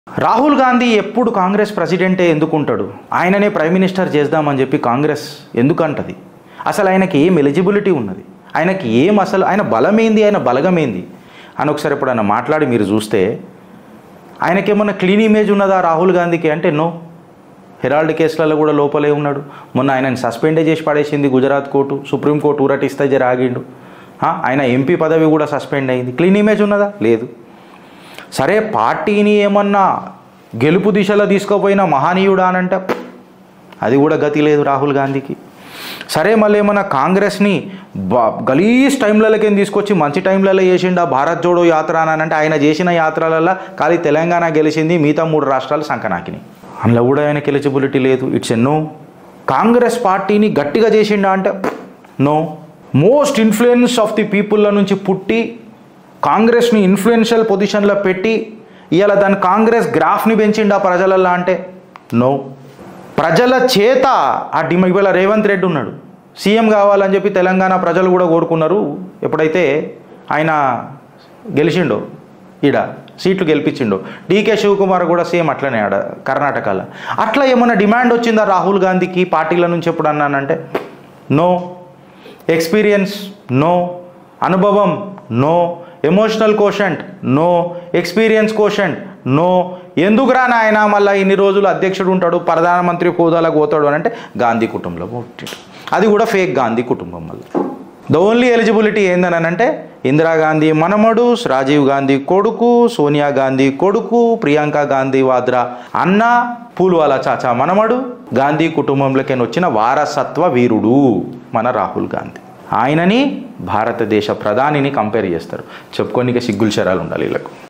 రాహుల్ గాంధీ ఎప్పుడు కాంగ్రెస్ ప్రెసిడెంటే ఎందుకుంటాడు ఆయననే prime minister చేద్దామని చెప్పి కాంగ్రెస్ ఎందుకంటది అసలు ఆయనకి ఏం ఎలిజిబిలిటీ ఉన్నది ఆయనకి ఏం అసలు ఆయన బలమేంది ఆయన బలగమేంది అని ఒకసారి ఎప్పుడైనా మాట్లాడి మీరు చూస్తే ఆయనకేమన్నా క్లీన్ ఇమేజ్ ఉన్నదా రాహుల్ గాంధీకి అంటే నో హెరాల్డ్ కేసులలో కూడా లోపలే ఉన్నాడు మొన్న ఆయనని సస్పెండే చేసి పడేసింది గుజరాత్ కోర్టు సుప్రీంకోర్టు ఊరటిస్తే జర ఆగిండు ఆ, ఆయన ఎంపీ పదవి కూడా సస్పెండ్ అయింది క్లీన్ ఇమేజ్ ఉన్నదా లేదు సరే పార్టీని ఏమన్నా గెలుపు దిశలో తీసుకుపోయిన మహనీయుడా అనంటే అది కూడా గతి లేదు రాహుల్ గాంధీకి సరే మళ్ళీ ఏమన్నా కాంగ్రెస్ని బా గలీజ్ టైంలలోకి తీసుకొచ్చి మంచి టైంలలో చేసిండా భారత్ జోడో యాత్ర అని అంటే ఆయన చేసిన యాత్రలలో ఖాళీ తెలంగాణ గెలిచింది మిగతా మూడు రాష్ట్రాలు సంకనాకినాయి అందులో కూడా ఆయనకి ఎలిజిబిలిటీ లేదు ఇట్స్ ఎ నో కాంగ్రెస్ పార్టీని గట్టిగా చేసిండా అంటే no most influence of the పీపుల్ల నుంచి పుట్టి కాంగ్రెస్ని ఇన్ఫ్లుయెన్షియల్ పొజిషన్లో పెట్టి ఇవాళ దాని కాంగ్రెస్ గ్రాఫ్ని పెంచిండా ప్రజలల్లో అంటే నో ప్రజల చేత ఆ డిమ ఇవాళ రేవంత్ రెడ్డి ఉన్నాడు సీఎం కావాలని చెప్పి తెలంగాణ ప్రజలు కూడా కోరుకున్నారు ఎప్పుడైతే ఆయన గెలిచిండో ఈడ సీట్లు గెలిపించిండో డీకే శివకుమార్ కూడా సేమ్ అట్లనే ఆడ కర్ణాటకలో అట్లా ఏమన్నా డిమాండ్ వచ్చిందా రాహుల్ గాంధీకి పార్టీల నుంచి ఎప్పుడు అన్నానంటే నో ఎక్స్పీరియన్స్ నో అనుభవం no emotional quotient no experience quotient no ఎందుకురా నాయన మళ్ళీ ఇన్ని రోజులు అధ్యక్షుడు ఉంటాడు ప్రధానమంత్రి హోదాలకు పోతాడు అని అంటే గాంధీ కుటుంబంలో పుట్టాడు అది కూడా ఫేక్ గాంధీ కుటుంబం మళ్ళీ ద ఓన్లీ ఎలిజిబిలిటీ ఏందని అంటే ఇందిరాగాంధీ మనమడు రాజీవ్ గాంధీ కొడుకు సోనియా గాంధీ కొడుకు ప్రియాంక గాంధీ వాద్రా అన్న పూల్వాలా చాచా మనమడు గాంధీ కుటుంబంలోకి వచ్చిన వారసత్వ వీరుడు మన రాహుల్ గాంధీ ఆయనని భారతదేశ ప్రధానిని కంపేర్ చేస్తారు చెప్పుకోనికి సిగ్గులు శరాలు ఉండాలి వీళ్ళకు